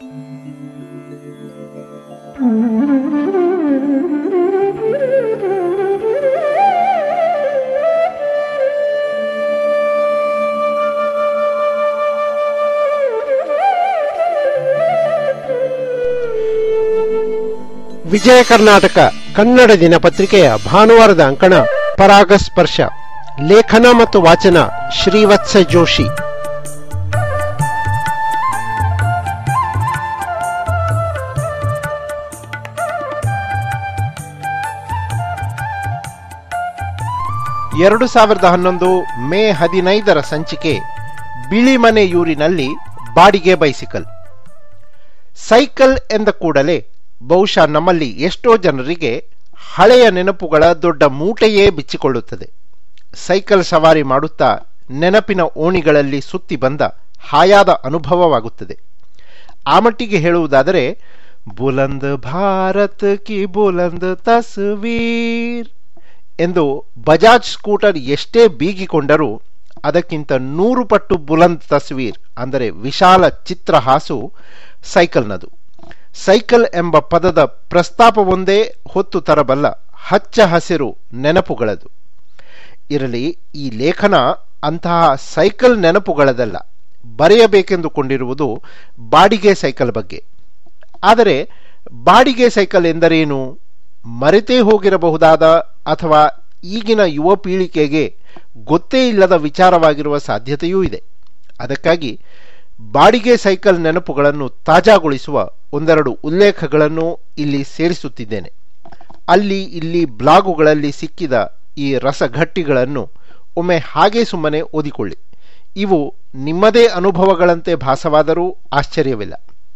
ವಿಜಯ ಕರ್ನಾಟಕ ಕನ್ನಡ ದಿನಪತ್ರಿಕೆಯ ಭಾನುವಾರದ ಅಂಕಣ ಪರಾಗಸ್ಪರ್ಶ ಲೇಖನ ಮತ್ತು ವಾಚನ ಶ್ರೀವತ್ಸ ಜೋಶಿ ಎರಡು ಸಾವಿರದ ಹನ್ನೊಂದು ಮೇ ಹದಿನೈದರ ಸಂಚಿಕೆ ಬಿಳಿಮನೆಯೂರಿನಲ್ಲಿ ಬಾಡಿಗೆ ಬೈಸಿಕಲ್ ಸೈಕಲ್ ಎಂದ ಕೂಡಲೇ ಬಹುಶಃ ನಮ್ಮಲ್ಲಿ ಎಷ್ಟೋ ಜನರಿಗೆ ಹಳೆಯ ನೆನಪುಗಳ ದೊಡ್ಡ ಮೂಟೆಯೇ ಬಿಚ್ಚಿಕೊಳ್ಳುತ್ತದೆ ಸೈಕಲ್ ಸವಾರಿ ಮಾಡುತ್ತಾ ನೆನಪಿನ ಓಣಿಗಳಲ್ಲಿ ಸುತ್ತಿ ಬಂದ ಹಾಯಾದ ಅನುಭವವಾಗುತ್ತದೆ ಆ ಮಟ್ಟಿಗೆ ಹೇಳುವುದಾದರೆ ಬುಲಂದ್ ಭಾರತ್ ಕಿ ಬುಲಂದ್ ತಸ್ವೀರ್ ಎಂದು ಬಜಾಜ್ ಸ್ಕೂಟರ್ ಎಷ್ಟೇ ಬೀಗಿಕೊಂಡರೂ ಅದಕ್ಕಿಂತ ನೂರು ಪಟ್ಟು ಬುಲಂದ್ ತಸ್ವೀರ್ ಅಂದರೆ ವಿಶಾಲ ಚಿತ್ರಹಾಸು ಸೈಕಲ್ನದು ಸೈಕಲ್ ಎಂಬ ಪದದ ಪ್ರಸ್ತಾಪವೊಂದೇ ಹೊತ್ತು ತರಬಲ್ಲ ಹಚ್ಚ ಹಸಿರು ನೆನಪುಗಳದು ಇರಲಿ ಈ ಲೇಖನ ಅಂತಹ ಸೈಕಲ್ ನೆನಪುಗಳದಲ್ಲ ಬರೆಯಬೇಕೆಂದುಕೊಂಡಿರುವುದು ಬಾಡಿಗೆ ಸೈಕಲ್ ಬಗ್ಗೆ ಆದರೆ ಬಾಡಿಗೆ ಸೈಕಲ್ ಎಂದರೇನು ಮರೆತೇ ಹೋಗಿರಬಹುದಾದ ಅಥವಾ ಈಗಿನ ಯುವ ಪೀಳಿಗೆಗೆ ಗೊತ್ತೇ ಇಲ್ಲದ ವಿಚಾರವಾಗಿರುವ ಸಾಧ್ಯತೆಯೂ ಇದೆ ಅದಕ್ಕಾಗಿ ಬಾಡಿಗೆ ಸೈಕಲ್ ನೆನಪುಗಳನ್ನು ತಾಜಾಗೊಳಿಸುವ ಒಂದೆರಡು ಉಲ್ಲೇಖಗಳನ್ನು ಇಲ್ಲಿ ಸೇರಿಸುತ್ತಿದ್ದೇನೆ ಅಲ್ಲಿ ಇಲ್ಲಿ ಬ್ಲಾಗುಗಳಲ್ಲಿ ಸಿಕ್ಕಿದ ಈ ರಸಘಟ್ಟಿಗಳನ್ನು ಒಮ್ಮೆ ಹಾಗೆ ಸುಮ್ಮನೆ ಓದಿಕೊಳ್ಳಿ ಇವು ನಿಮ್ಮದೇ ಅನುಭವಗಳಂತೆ ಭಾಸವಾದರೂ ಆಶ್ಚರ್ಯವಿಲ್ಲ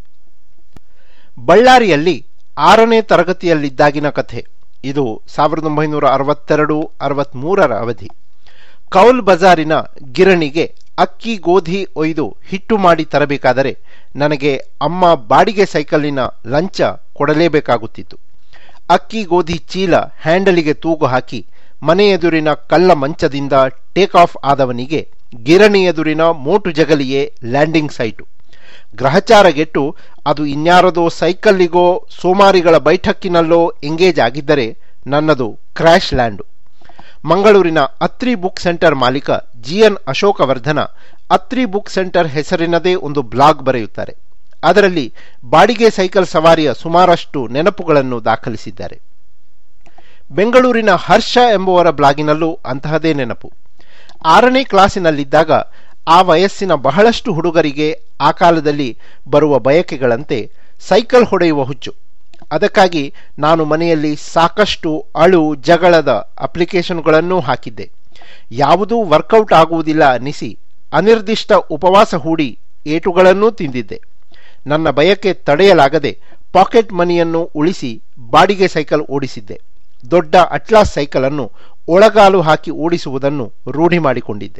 ಬಳ್ಳಾರಿಯಲ್ಲಿ ಆರನೇ ತರಗತಿಯಲ್ಲಿದ್ದಾಗಿನ ಕಥೆ ಇದು ಸಾವಿರದ ಒಂಬೈನೂರ ಅರವತ್ತೆರಡು ಅರವತ್ಮೂರರ ಅವಧಿ ಕೌಲ್ ಬಜಾರಿನ ಗಿರಣಿಗೆ ಅಕ್ಕಿ ಗೋಧಿ ಒಯ್ದು ಹಿಟ್ಟು ಮಾಡಿ ತರಬೇಕಾದರೆ ನನಗೆ ಅಮ್ಮ ಬಾಡಿಗೆ ಸೈಕಲ್ಲಿನ ಲಂಚ ಕೊಡಲೇಬೇಕಾಗುತ್ತಿತ್ತು ಅಕ್ಕಿ ಗೋಧಿ ಚೀಲ ಹ್ಯಾಂಡಲಿಗೆ ತೂಗು ಹಾಕಿ ಮನೆ ಎದುರಿನ ಕಲ್ಲ ಮಂಚದಿಂದ ಟೇಕ್ ಆಫ್ ಆದವನಿಗೆ ಗಿರಣಿ ಎದುರಿನ ಮೋಟು ಜಗಲಿಯೇ ಲ್ಯಾಂಡಿಂಗ್ ಸೈಟು ಗ್ರಹಚಾರಗೆಟ್ಟು ಅದು ಇನ್ಯಾರದೋ ಸೈಕಲ್ಲಿಗೋ ಸೋಮಾರಿಗಳ ಬೈಠಕ್ಕಿನಲ್ಲೋ ಎಂಗೇಜ್ ಆಗಿದ್ದರೆ ನನ್ನದು ಕ್ರ್ಯಾಶ್ ಲ್ಯಾಂಡು ಮಂಗಳೂರಿನ ಅತ್ರಿ ಬುಕ್ ಸೆಂಟರ್ ಮಾಲೀಕ G N Ashokavardhana Athri book centre ಹೆಸರಿನದೇ ಒಂದು ಬ್ಲಾಗ್ ಬರೆಯುತ್ತಾರೆ ಅದರಲ್ಲಿ ಬಾಡಿಗೆ ಸೈಕಲ್ ಸವಾರಿಯ ಸುಮಾರಷ್ಟು ನೆನಪುಗಳನ್ನು ದಾಖಲಿಸಿದ್ದಾರೆ ಬೆಂಗಳೂರಿನ ಹರ್ಷ ಎಂಬುವರ ಬ್ಲಾಗಿನಲ್ಲೂ ಅಂತಹದೇ ನೆನಪು ಆರನೇ ಕ್ಲಾಸಿನಲ್ಲಿದ್ದಾಗ ಆ ವಯಸ್ಸಿನ ಬಹಳಷ್ಟು ಹುಡುಗರಿಗೆ ಆ ಕಾಲದಲ್ಲಿ ಬರುವ ಬಯಕೆಗಳಂತೆ ಸೈಕಲ್ ಹೊಡೆಯುವ ಹುಚ್ಚು ಅದಕ್ಕಾಗಿ ನಾನು ಮನೆಯಲ್ಲಿ ಸಾಕಷ್ಟು ಅಳು ಜಗಳದ ಅಪ್ಲಿಕೇಶನ್ಗಳನ್ನೂ ಹಾಕಿದ್ದೆ ಯಾವುದೂ ವರ್ಕೌಟ್ ಆಗುವುದಿಲ್ಲ ಅನ್ನಿಸಿ ಅನಿರ್ದಿಷ್ಟ ಉಪವಾಸ ಹೂಡಿ ಏಟುಗಳನ್ನೂ ತಿಂದಿದ್ದೆ ನನ್ನ ಬಯಕೆ ತಡೆಯಲಾಗದೆ ಪಾಕೆಟ್ ಮನಿಯನ್ನು ಉಳಿಸಿ ಬಾಡಿಗೆ ಸೈಕಲ್ ಓಡಿಸಿದ್ದೆ ದೊಡ್ಡ ಅಟ್ಲಾಸ್ ಸೈಕಲ್ ಅನ್ನು ಒಳಗಾಲು ಹಾಕಿ ಓಡಿಸುವುದನ್ನು ರೂಢಿ ಮಾಡಿಕೊಂಡಿದ್ದೆ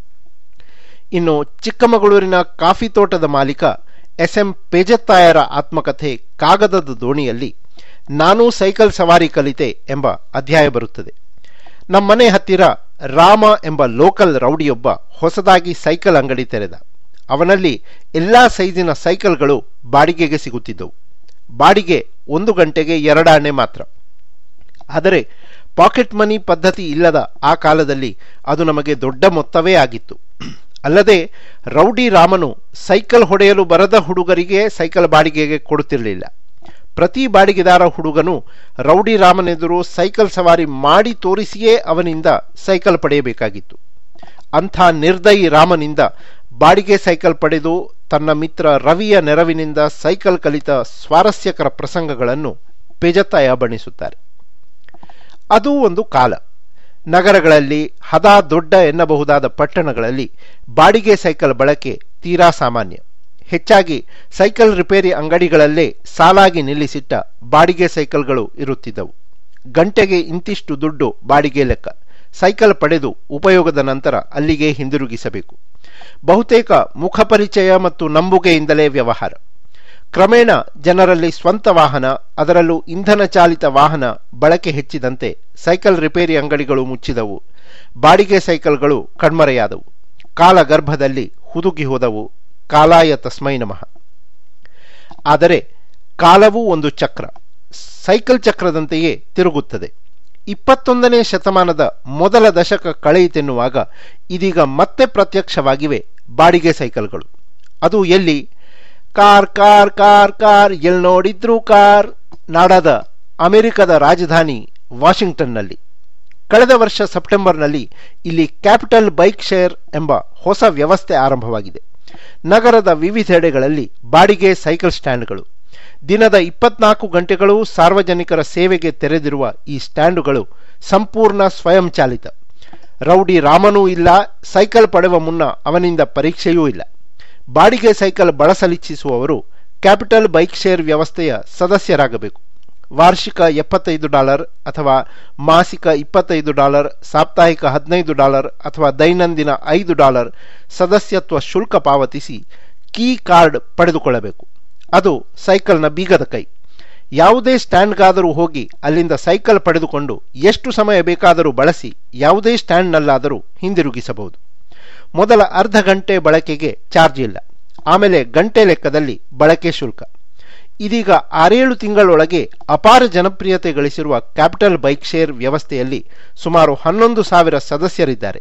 ಇನ್ನು ಚಿಕ್ಕಮಗಳೂರಿನ ಕಾಫಿ ತೋಟದ ಮಾಲೀಕ ಎಸ್ ಎಂ ಪೇಜತ್ತಾಯರ ಆತ್ಮಕಥೆ ಕಾಗದದ ದೋಣಿಯಲ್ಲಿ ನಾನೂ ಸೈಕಲ್ ಸವಾರಿ ಕಲಿತೆ ಎಂಬ ಅಧ್ಯಾಯ ಬರುತ್ತದೆ ನಮ್ಮನೆ ಹತ್ತಿರ ರಾಮ ಎಂಬ ಲೋಕಲ್ ರೌಡಿಯೊಬ್ಬ ಹೊಸದಾಗಿ ಸೈಕಲ್ ಅಂಗಡಿ ತೆರೆದ ಅವನಲ್ಲಿ ಎಲ್ಲಾ ಸೈಜಿನ ಸೈಕಲ್ಗಳು ಬಾಡಿಗೆಗೆ ಸಿಗುತ್ತಿದ್ದವು ಬಾಡಿಗೆ ಒಂದು ಗಂಟೆಗೆ ಎರಡಾಣೆ ಮಾತ್ರ ಆದರೆ ಪಾಕೆಟ್ ಮನಿ ಪದ್ಧತಿ ಇಲ್ಲದ ಆ ಕಾಲದಲ್ಲಿ ಅದು ನಮಗೆ ದೊಡ್ಡ ಮೊತ್ತವೇ ಆಗಿತ್ತು ಅಲ್ಲದೆ ರೌಡಿ ರಾಮನು ಸೈಕಲ್ ಹೊಡೆಯಲು ಬರದ ಹುಡುಗರಿಗೆ ಸೈಕಲ್ ಬಾಡಿಗೆಗೆ ಕೊಡುತ್ತಿರಲಿಲ್ಲ ಪ್ರತಿ ಬಾಡಿಗೆದಾರ ಹುಡುಗನು ರೌಡಿ ರಾಮನೆದುರು ಸೈಕಲ್ ಸವಾರಿ ಮಾಡಿ ತೋರಿಸಿಯೇ ಅವನಿಂದ ಸೈಕಲ್ ಪಡೆಯಬೇಕಾಗಿತ್ತು ಅಂಥ ನಿರ್ದಯಿ ರಾಮನಿಂದ ಬಾಡಿಗೆ ಸೈಕಲ್ ಪಡೆದು ತನ್ನ ಮಿತ್ರ ರವಿಯ ನೆರವಿನಿಂದ ಸೈಕಲ್ ಕಲಿತ ಸ್ವಾರಸ್ಯಕರ ಪ್ರಸಂಗಗಳನ್ನು ಪೆಜತಾಯ ಬಣಿಸುತ್ತಾರೆ ಅದೂ ಒಂದು ಕಾಲ ನಗರಗಳಲ್ಲಿ ಹದಾ ದೊಡ್ಡ ಎನ್ನಬಹುದಾದ ಪಟ್ಟಣಗಳಲ್ಲಿ ಬಾಡಿಗೆ ಸೈಕಲ್ ಬಳಕೆ ತೀರಾ ಸಾಮಾನ್ಯ ಹೆಚ್ಚಾಗಿ ಸೈಕಲ್ ರಿಪೇರಿ ಅಂಗಡಿಗಳಲ್ಲೇ ಸಾಲಾಗಿ ನಿಲ್ಲಿಸಿಟ್ಟ ಬಾಡಿಗೆ ಸೈಕಲ್ಗಳು ಇರುತ್ತಿದ್ದವು ಗಂಟೆಗೆ ಇಂತಿಷ್ಟು ದುಡ್ಡು ಬಾಡಿಗೆ ಲೆಕ್ಕ ಸೈಕಲ್ ಪಡೆದು ಉಪಯೋಗದ ನಂತರ ಅಲ್ಲಿಗೆ ಹಿಂದಿರುಗಿಸಬೇಕು ಬಹುತೇಕ ಮುಖಪರಿಚಯ ಮತ್ತು ನಂಬುಗೆಯಿಂದಲೇ ವ್ಯವಹಾರ ಕ್ರಮೇಣ ಜನರಲ್ಲಿ ಸ್ವಂತ ವಾಹನ ಅದರಲ್ಲೂ ಇಂಧನ ಚಾಲಿತ ವಾಹನ ಬಳಕೆ ಹೆಚ್ಚಿದಂತೆ ಸೈಕಲ್ ರಿಪೇರಿ ಅಂಗಡಿಗಳು ಮುಚ್ಚಿದವು ಬಾಡಿಗೆ ಸೈಕಲ್ಗಳು ಕಣ್ಮರೆಯಾದವು ಕಾಲಗರ್ಭದಲ್ಲಿ ಹುದುಗಿ ಹೋದವು ಕಾಲಾಯ ತಸ್ಮೈ ನಮಃ ಆದರೆ ಕಾಲವೂ ಒಂದು ಚಕ್ರ ಸೈಕಲ್ ಚಕ್ರದಂತೆಯೇ ತಿರುಗುತ್ತದೆ ಇಪ್ಪತ್ತೊಂದನೇ ಶತಮಾನದ ಮೊದಲ ದಶಕ ಕಳೆಯಿತೆನ್ನುವಾಗ ಇದೀಗ ಮತ್ತೆ ಪ್ರತ್ಯಕ್ಷವಾಗಿವೆ ಬಾಡಿಗೆ ಸೈಕಲ್ಗಳು ಅದು ಎಲ್ಲಿ ಕಾರ್ ಕಾರ್ ಕಾರ್ ಕಾರ್ ಎಲ್ ನೋಡಿದ್ರು ಕಾರ್ ನಾಡಾದ ಅಮೆರಿಕದ ರಾಜಧಾನಿ ವಾಷಿಂಗ್ಟನ್ನಲ್ಲಿ ಕಳೆದ ವರ್ಷ ಸೆಪ್ಟೆಂಬರ್ನಲ್ಲಿ ಇಲ್ಲಿ ಕ್ಯಾಪಿಟಲ್ ಬೈಕ್ ಶೇರ್ ಎಂಬ ಹೊಸ ವ್ಯವಸ್ಥೆ ಆರಂಭವಾಗಿದೆ ನಗರದ ವಿವಿಧೆಡೆಗಳಲ್ಲಿ ಬಾಡಿಗೆ ಸೈಕಲ್ ಸ್ಟ್ಯಾಂಡ್ಗಳು ದಿನದ ಇಪ್ಪತ್ನಾಲ್ಕು ಗಂಟೆಗಳು ಸಾರ್ವಜನಿಕರ ಸೇವೆಗೆ ತೆರೆದಿರುವ ಈ ಸ್ಟ್ಯಾಂಡುಗಳು ಸಂಪೂರ್ಣ ಸ್ವಯಂಚಾಲಿತ ರೌಡಿ ರಾಮನೂ ಇಲ್ಲ ಸೈಕಲ್ ಪಡೆಯುವ ಮುನ್ನ ಅವನಿಂದ ಪರೀಕ್ಷೆಯೂ ಇಲ್ಲ ಬಾಡಿಗೆ ಸೈಕಲ್ ಬಳಸಲಿಚ್ಛಿಸುವವರು ಕ್ಯಾಪಿಟಲ್ ಬೈಕ್ ಶೇರ್ ವ್ಯವಸ್ಥೆಯ ಸದಸ್ಯರಾಗಬೇಕು ವಾರ್ಷಿಕ ಎಪ್ಪತ್ತೈದು ಡಾಲರ್ ಅಥವಾ ಮಾಸಿಕ ಇಪ್ಪತ್ತೈದು ಡಾಲರ್ ಸಾಪ್ತಾಹಿಕ ಹದಿನೈದು ಡಾಲರ್ ಅಥವಾ ದೈನಂದಿನ ಐದು ಡಾಲರ್ ಸದಸ್ಯತ್ವ ಶುಲ್ಕ ಪಾವತಿಸಿ ಕೀ ಕಾರ್ಡ್ ಪಡೆದುಕೊಳ್ಳಬೇಕು ಅದು ಸೈಕಲ್ನ ಬೀಗದ ಕೈ ಯಾವುದೇ ಸ್ಟ್ಯಾಂಡ್ಗಾದರೂ ಹೋಗಿ ಅಲ್ಲಿಂದ ಸೈಕಲ್ ಪಡೆದುಕೊಂಡು ಎಷ್ಟು ಸಮಯ ಬೇಕಾದರೂ ಬಳಸಿ ಯಾವುದೇ ಸ್ಟ್ಯಾಂಡ್ನಲ್ಲಾದರೂ ಹಿಂದಿರುಗಿಸಬಹುದು ಮೊದಲ ಅರ್ಧ ಗಂಟೆ ಬಳಕೆಗೆ ಚಾರ್ಜ್ ಇಲ್ಲ ಆಮೇಲೆ ಗಂಟೆ ಲೆಕ್ಕದಲ್ಲಿ ಬಳಕೆ ಶುಲ್ಕ ಇದೀಗ ಆರೇಳು ತಿಂಗಳೊಳಗೆ ಅಪಾರ ಜನಪ್ರಿಯತೆ ಗಳಿಸಿರುವ ಕ್ಯಾಪಿಟಲ್ ಬೈಕ್ ಶೇರ್ ವ್ಯವಸ್ಥೆಯಲ್ಲಿ ಸುಮಾರು ಹನ್ನೊಂದು ಸಾವಿರ ಸದಸ್ಯರಿದ್ದಾರೆ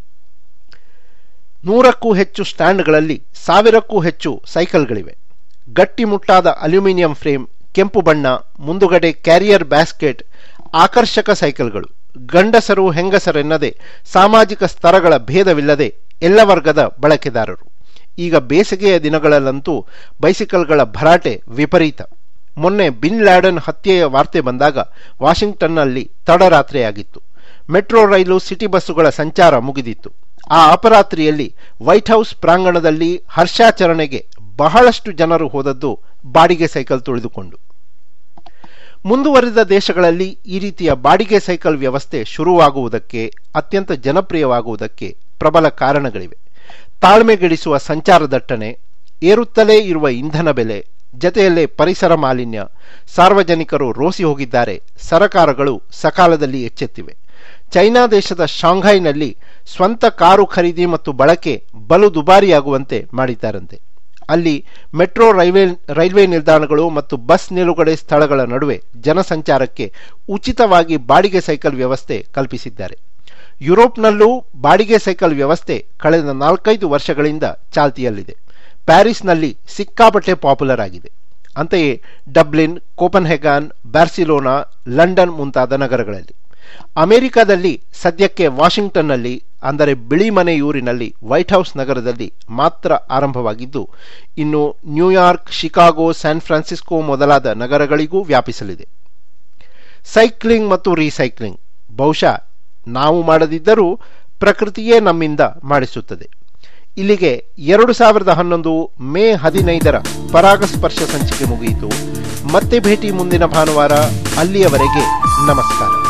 ನೂರಕ್ಕೂ ಹೆಚ್ಚು ಸ್ಟ್ಯಾಂಡ್ಗಳಲ್ಲಿ ಸಾವಿರಕ್ಕೂ ಹೆಚ್ಚು ಸೈಕಲ್ಗಳಿವೆ ಗಟ್ಟಿಮುಟ್ಟಾದ ಅಲ್ಯೂಮಿನಿಯಂ ಫ್ರೇಮ್ ಕೆಂಪು ಬಣ್ಣ ಮುಂದುಗಡೆ ಕ್ಯಾರಿಯರ್ ಬ್ಯಾಸ್ಕೆಟ್ ಆಕರ್ಷಕ ಸೈಕಲ್ಗಳು ಗಂಡಸರು ಹೆಂಗಸರೆನ್ನದೆ ಸಾಮಾಜಿಕ ಸ್ತರಗಳ ಭೇದವಿಲ್ಲದೆ ಎಲ್ಲ ವರ್ಗದ ಬಳಕೆದಾರರು ಈಗ ಬೇಸಿಗೆಯ ದಿನಗಳಲ್ಲಂತೂ ಬೈಸಿಕಲ್ಗಳ ಭರಾಟೆ ವಿಪರೀತ ಮೊನ್ನೆ ಬಿನ್ ಲ್ಯಾಡನ್ ಹತ್ಯೆಯ ವಾರ್ತೆ ಬಂದಾಗ ವಾಷಿಂಗ್ಟನ್ನಲ್ಲಿ ತಡರಾತ್ರಿಯಾಗಿತ್ತು ಮೆಟ್ರೋ ರೈಲು ಸಿಟಿ ಬಸ್ಸುಗಳ ಸಂಚಾರ ಮುಗಿದಿತ್ತು ಆ ಅಪರಾತ್ರಿಯಲ್ಲಿ ವೈಟ್ ಹೌಸ್ ಪ್ರಾಂಗಣದಲ್ಲಿ ಹರ್ಷಾಚರಣೆಗೆ ಬಹಳಷ್ಟು ಜನರು ಹೋದದ್ದು ಬಾಡಿಗೆ ಸೈಕಲ್ ತುಳಿದುಕೊಂಡು ಮುಂದುವರಿದ ದೇಶಗಳಲ್ಲಿ ಈ ರೀತಿಯ ಬಾಡಿಗೆ ಸೈಕಲ್ ವ್ಯವಸ್ಥೆ ಶುರುವಾಗುವುದಕ್ಕೆ ಅತ್ಯಂತ ಜನಪ್ರಿಯವಾಗುವುದಕ್ಕೆ ಪ್ರಬಲ ಕಾರಣಗಳಿವೆ ತಾಳ್ಮೆಗೆಡಿಸುವ ಸಂಚಾರ ದಟ್ಟಣೆ ಏರುತ್ತಲೇ ಇರುವ ಇಂಧನ ಬೆಲೆ ಜತೆಯಲ್ಲೇ ಪರಿಸರ ಮಾಲಿನ್ಯ ಸಾರ್ವಜನಿಕರು ರೋಸಿ ಹೋಗಿದ್ದಾರೆ ಸರಕಾರಗಳು ಸಕಾಲದಲ್ಲಿ ಎಚ್ಚೆತ್ತಿವೆ ಚೈನಾ ದೇಶದ ಶಾಂಘೈನಲ್ಲಿ ಸ್ವಂತ ಕಾರು ಖರೀದಿ ಮತ್ತು ಬಳಕೆ ಬಲು ದುಬಾರಿಯಾಗುವಂತೆ ಮಾಡಿದ್ದಾರಂತೆ ಅಲ್ಲಿ ಮೆಟ್ರೋ ರೈಲ್ವೆ ರೈಲ್ವೆ ನಿಲ್ದಾಣಗಳು ಮತ್ತು ಬಸ್ ನಿಲುಗಡೆ ಸ್ಥಳಗಳ ನಡುವೆ ಜನಸಂಚಾರಕ್ಕೆ ಉಚಿತವಾಗಿ ಬಾಡಿಗೆ ಸೈಕಲ್ ವ್ಯವಸ್ಥೆ ಕಲ್ಪಿಸಿದ್ದಾರೆ ಯುರೋಪ್ನಲ್ಲೂ ಬಾಡಿಗೆ ಸೈಕಲ್ ವ್ಯವಸ್ಥೆ ಕಳೆದ ನಾಲ್ಕೈದು ವರ್ಷಗಳಿಂದ ಚಾಲ್ತಿಯಲ್ಲಿದೆ ಪ್ಯಾರಿಸ್ನಲ್ಲಿ ಸಿಕ್ಕಾಪಟ್ಟೆ ಪಾಪ್ಯುಲರ್ ಆಗಿದೆ ಅಂತೆಯೇ ಡಬ್ಲಿನ್ ಕೋಪನ್ಹೆಗಾನ್ ಬ್ಯಾರ್ಸಿಲೋನಾ ಲಂಡನ್ ಮುಂತಾದ ನಗರಗಳಲ್ಲಿ ಅಮೆರಿಕದಲ್ಲಿ ಸದ್ಯಕ್ಕೆ ವಾಷಿಂಗ್ಟನ್ನಲ್ಲಿ ಅಂದರೆ ಬಿಳಿ ಮನೆಯೂರಿನಲ್ಲಿ ವೈಟ್ ಹೌಸ್ ನಗರದಲ್ಲಿ ಮಾತ್ರ ಆರಂಭವಾಗಿದ್ದು ಇನ್ನು ನ್ಯೂಯಾರ್ಕ್ ಶಿಕಾಗೋ ಸ್ಯಾನ್ ಫ್ರಾನ್ಸಿಸ್ಕೋ ಮೊದಲಾದ ನಗರಗಳಿಗೂ ವ್ಯಾಪಿಸಲಿದೆ ಸೈಕ್ಲಿಂಗ್ ಮತ್ತು ರೀಸೈಕ್ಲಿಂಗ್ ಬಹುಶಃ ನಾವು ಮಾಡದಿದ್ದರೂ ಪ್ರಕೃತಿಯೇ ನಮ್ಮಿಂದ ಮಾಡಿಸುತ್ತದೆ ಇಲ್ಲಿಗೆ ಎರಡು ಸಾವಿರದ ಹನ್ನೊಂದು ಮೇ ಹದಿನೈದರ ಪರಾಗಸ್ಪರ್ಶ ಸಂಚಿಕೆ ಮುಗಿಯಿತು ಮತ್ತೆ ಭೇಟಿ ಮುಂದಿನ ಭಾನುವಾರ ಅಲ್ಲಿಯವರೆಗೆ ನಮಸ್ಕಾರ